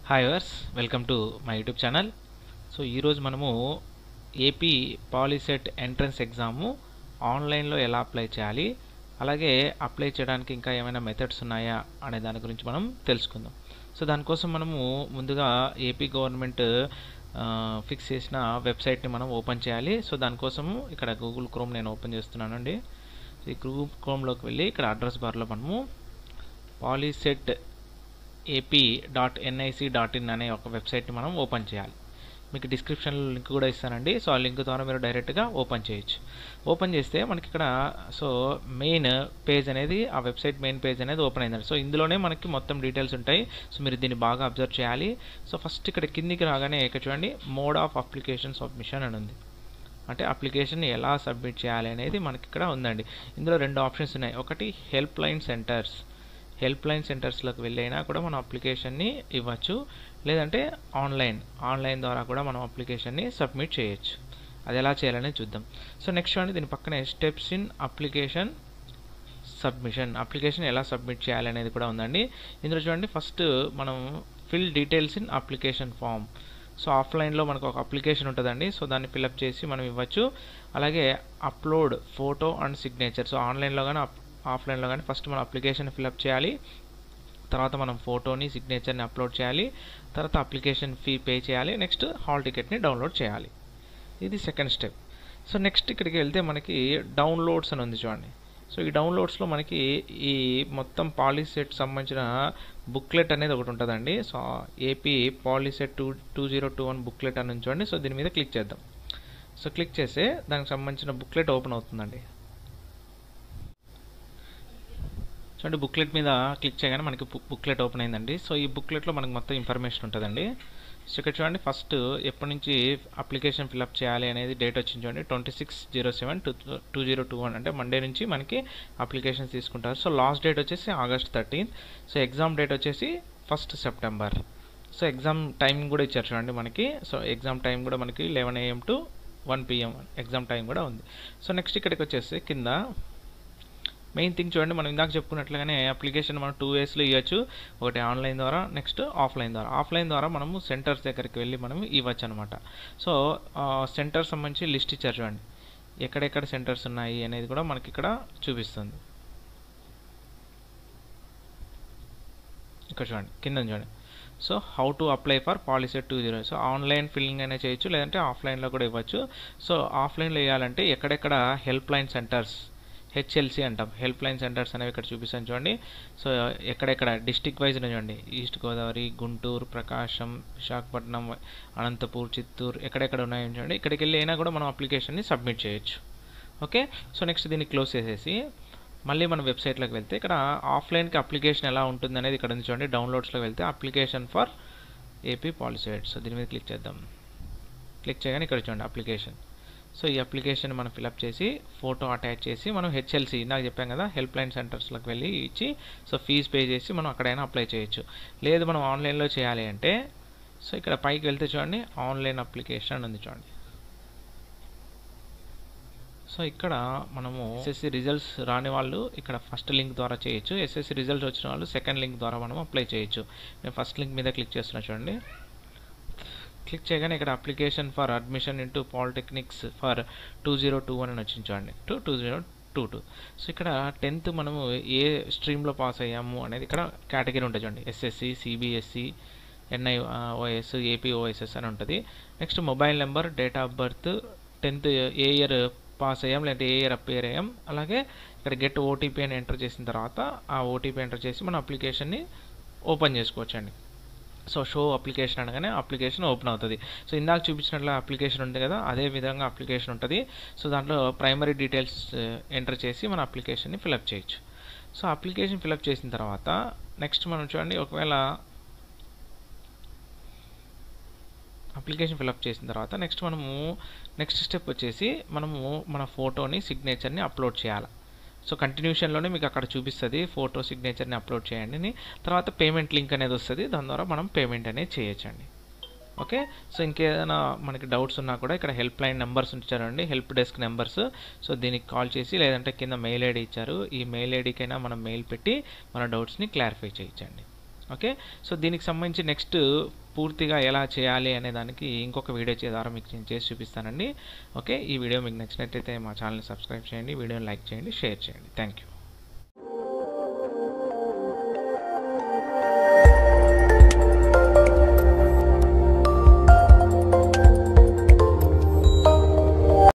hi viewers welcome to my YouTube channel so ఈరోజు మనము AP POLYCET entrance exam ఆన్లైన్లో ఎలా అప్లై చేయాలి అలాగే అప్లై చేయడానికి ఇంకా ఏమైనా మెథడ్స్ ఉన్నాయా అనే దాని గురించి మనం తెలుసుకుందాం సో దానికోసం మనము ముందుగా ఏపీ గవర్నమెంట్ ఫిక్స్ చేసిన వెబ్సైట్ని మనం ఓపెన్ చేయాలి సో దానికోసము ఇక్కడ గూగుల్ క్రోమ్ నేను ఓపెన్ చేస్తున్నానండి ఈ గూగుల్ క్రోమ్లోకి వెళ్ళి ఇక్కడ అడ్రస్ బార్లో మనము POLYCET AP dot NIC dot in అనే ఒక వెబ్సైట్ని మనం ఓపెన్ చేయాలి మీకు డిస్క్రిప్షన్లో లింక్ కూడా ఇస్తానండి సో ఆ లింక్ ద్వారా మీరు డైరెక్ట్గా ఓపెన్ చేయొచ్చు ఓపెన్ చేస్తే మనకి ఇక్కడ సో మెయిన్ పేజ్ అనేది ఆ వెబ్సైట్ మెయిన్ పేజ్ అనేది ఓపెన్ అయిందండి సో ఇందులోనే మనకి మొత్తం డీటెయిల్స్ ఉంటాయి సో మీరు దీన్ని బాగా అబ్జర్వ్ చేయాలి సో ఫస్ట్ ఇక్కడ కిందికి రాగానే ఇక్కడ చూడండి మోడ్ ఆఫ్ అప్లికేషన్ సబ్మిషన్ అని ఉంది అంటే అప్లికేషన్ ఎలా సబ్మిట్ చేయాలి అనేది మనకి ఇక్కడ ఉందండి ఇందులో రెండు ఆప్షన్స్ ఉన్నాయి ఒకటి help line centres help line సెంటర్స్లోకి వెళ్ళైనా కూడా మనం అప్లికేషన్ని ఇవ్వచ్చు లేదంటే ఆన్లైన్ ఆన్లైన్ ద్వారా కూడా మనం అప్లికేషన్ని సబ్మిట్ చేయొచ్చు అది ఎలా చేయాలని చూద్దాం సో నెక్స్ట్ చూడండి దీని పక్కనే steps in application submission application ఎలా సబ్మిట్ చేయాలి అనేది కూడా ఉందండి ఇందులో చూడండి ఫస్ట్ మనం fill details in application form so ఆఫ్లైన్లో మనకు ఒక అప్లికేషన్ ఉంటుందండి సో దాన్ని ఫిల్అప్ చేసి మనం ఇవ్వచ్చు అలాగే upload photo and signature so ఆన్లైన్లో కానీ ఆఫ్లైన్లో కానీ ఫస్ట్ మనం అప్లికేషన్ ఫిల్అప్ చేయాలి తర్వాత మనం ఫోటోని సిగ్నేచర్ని అప్లోడ్ చేయాలి తర్వాత అప్లికేషన్ ఫీ పే చేయాలి నెక్స్ట్ హాల్ టికెట్ని డౌన్లోడ్ చేయాలి ఇది సెకండ్ స్టెప్ సో నెక్స్ట్ ఇక్కడికి వెళ్తే మనకి డౌన్లోడ్స్ అని ఉంది చూడండి సో ఈ డౌన్లోడ్స్లో మనకి ఈ మొత్తం పాలిసెట్ సంబంధించిన బుక్లెట్ అనేది ఒకటి ఉంటుందండి so AP POLYCET two two zero two one booklet అని చూడండి సో దీని మీద క్లిక్ చేద్దాం సో క్లిక్ చేస్తే దానికి సంబంధించిన బుక్లెట్ ఓపెన్ అవుతుందండి చూడండి బుక్లెట్ మీద క్లిక్ చేయగానే మనకి బుక్లెట్ ఓపెన్ అయిందండి సో ఈ బుక్లెట్లో మనకు మొత్తం ఇన్ఫర్మేషన్ ఉంటుందండి సో ఇక్కడ చూడండి ఫస్ట్ ఎప్పటి నుంచి అప్లికేషన్ ఫిల్అప్ చేయాలి అనేది డేట్ వచ్చింది చూడండి twenty six zero seven two two zero two one అంటే మండే నుంచి మనకి అప్లికేషన్స్ తీసుకుంటారు సో లాస్ట్ డేట్ వచ్చేసి August thirteenth so exam date వచ్చేసి first September so exam time కూడా ఇచ్చారు చూడండి మనకి సో ఎగ్జామ్ టైం కూడా మనకి eleven AM to one PM exam time కూడా ఉంది సో నెక్స్ట్ ఇక్కడికి వచ్చేసి కింద మెయిన్ థింగ్ చూడండి మనం ఇందాక చెప్పుకున్నట్లుగానే అప్లికేషన్ మనం టూ వేస్లో ఇవ్వచ్చు ఒకటి ఆన్లైన్ ద్వారా నెక్స్ట్ ఆఫ్లైన్ ద్వారా ఆఫ్లైన్ ద్వారా మనము సెంటర్స్ దగ్గరికి వెళ్ళి మనం ఇవ్వచ్చు అనమాట సో సెంటర్ సంబంధించి లిస్ట్ ఇచ్చారు చూడండి ఎక్కడెక్కడ సెంటర్స్ ఉన్నాయి అనేది కూడా మనకి ఇక్కడ చూపిస్తుంది ఇక్కడ చూడండి కింద చూడండి so how to apply for POLYCET two zero so online filling అయినా చేయొచ్చు లేదంటే ఆఫ్లైన్లో కూడా ఇవ్వచ్చు సో ఆఫ్లైన్లో వేయాలంటే ఎక్కడెక్కడ హెల్ప్ లైన్ సెంటర్స్ హెచ్ఎల్సి అంటాం హెల్ప్ లైన్ సెంటర్స్ అనేవి ఇక్కడ చూపిస్తాను చూడండి సో ఎక్కడెక్కడ డిస్టిక్ వైజ్ చూడండి ఈస్ట్ గోదావరి గుంటూరు ప్రకాశం విశాఖపట్నం అనంతపూర్ చిత్తూరు ఎక్కడెక్కడ ఉన్నాయో చూడండి ఇక్కడికి వెళ్ళి అయినా కూడా మనం అప్లికేషన్ని సబ్మిట్ చేయొచ్చు ఓకే సో నెక్స్ట్ దీన్ని క్లోజ్ చేసేసి మళ్ళీ మన వెబ్సైట్లోకి వెళ్తే ఇక్కడ ఆఫ్లైన్కి అప్లికేషన్ ఎలా ఉంటుంది అనేది ఇక్కడ ఉంది చూడండి డౌన్లోడ్స్లోకి వెళ్తే application for AP POLYCET so దీని మీద క్లిక్ చేద్దాం క్లిక్ చేయగానే ఇక్కడ చూడండి అప్లికేషన్ సో ఈ అప్లికేషన్ మనం ఫిలప్ చేసి ఫోటో అటాచ్ చేసి మనం హెచ్ఎల్సి నాకు చెప్పాం కదా హెల్ప్ లైన్ సెంటర్స్లోకి వెళ్ళి ఇచ్చి సో ఫీజు పే చేసి మనం అక్కడైనా అప్లై చేయొచ్చు లేదు మనం ఆన్లైన్లో చేయాలి అంటే సో ఇక్కడ పైకి వెళ్తే చూడండి ఆన్లైన్ అప్లికేషన్ ఉంది చూడండి సో ఇక్కడ మనము ఎస్ఎస్సి రిజల్ట్స్ రాని వాళ్ళు ఇక్కడ ఫస్ట్ లింక్ ద్వారా చేయొచ్చు ఎస్ఎస్సి రిజల్ట్స్ వచ్చిన వాళ్ళు సెకండ్ లింక్ ద్వారా మనం అప్లై చేయొచ్చు నేను ఫస్ట్ లింక్ మీద క్లిక్ చేస్తున్నా చూడండి క్లిక్ చేయగానే ఇక్కడ application for admission into polytechnics for two zero two one అని వచ్చింది చూడండి two two zero two two so ఇక్కడ టెన్త్ మనము ఏ స్ట్రీమ్లో పాస్ అయ్యాము అనేది ఇక్కడ కేటగిరీ ఉంటుంది చూడండి SSC CBSE NI OS AP OSS అని ఉంటుంది next mobile number date of birth tenth ఏ ఇయర్ పాస్ అయ్యాం లేదంటే ఏ ఇయర్ అప్పేర్ అయ్యాం అలాగే ఇక్కడ గెట్ ఓటీపీ అని ఎంటర్ చేసిన తర్వాత ఆ ఓటీపీ ఎంటర్ చేసి మన అప్లికేషన్ని ఓపెన్ చేసుకోవచ్చండి సో షో అప్లికేషన్ అనగానే అప్లికేషన్ ఓపెన్ అవుతుంది సో ఇందాక చూపించినట్లు అప్లికేషన్ ఉంది కదా అదే విధంగా అప్లికేషన్ ఉంటుంది సో దాంట్లో ప్రైమరీ డీటెయిల్స్ ఎంటర్ చేసి మన అప్లికేషన్ని ఫిలప్ చేయొచ్చు సో అప్లికేషన్ ఫిలప్ చేసిన తర్వాత నెక్స్ట్ మనం చూడండి ఒకవేళ అప్లికేషన్ ఫిలప్ చేసిన తర్వాత నెక్స్ట్ మనము నెక్స్ట్ స్టెప్ వచ్చేసి మనము మన ఫోటోని సిగ్నేచర్ని అప్లోడ్ చేయాలి సో కంటిన్యూషన్లోనే మీకు అక్కడ చూపిస్తుంది ఫోటో సిగ్నేచర్ని అప్లోడ్ చేయండి తర్వాత పేమెంట్ లింక్ అనేది వస్తుంది దాని ద్వారా మనం పేమెంట్ అనేది చేయొచ్చండి ఓకే సో ఇంకేదైనా మనకి డౌట్స్ ఉన్నా కూడా ఇక్కడ హెల్ప్ లైన్ నెంబర్స్ ఇచ్చారండి హెల్ప్ డెస్క్ నెంబర్స్ సో దీనికి కాల్ చేసి లేదంటే కింద మెయిల్ ఐడి ఇచ్చారు ఈ మెయిల్ ఐడికైనా మనం మెయిల్ పెట్టి మన డౌట్స్ని క్లారిఫై చేయించండి ఓకే సో దీనికి సంబంధించి నెక్స్ట్ పూర్తిగా ఎలా చేయాలి అనే దానికి ఇంకొక వీడియో చే- ద్వారా మీకు నేను చేసి చూపిస్తానండి ఓకే ఈ వీడియో మీకు నచ్చినట్లయితే మా ఛానల్ని సబ్స్క్రైబ్ చేయండి వీడియోని లైక్ చేయండి షేర్ చేయండి థ్యాంక్ యూ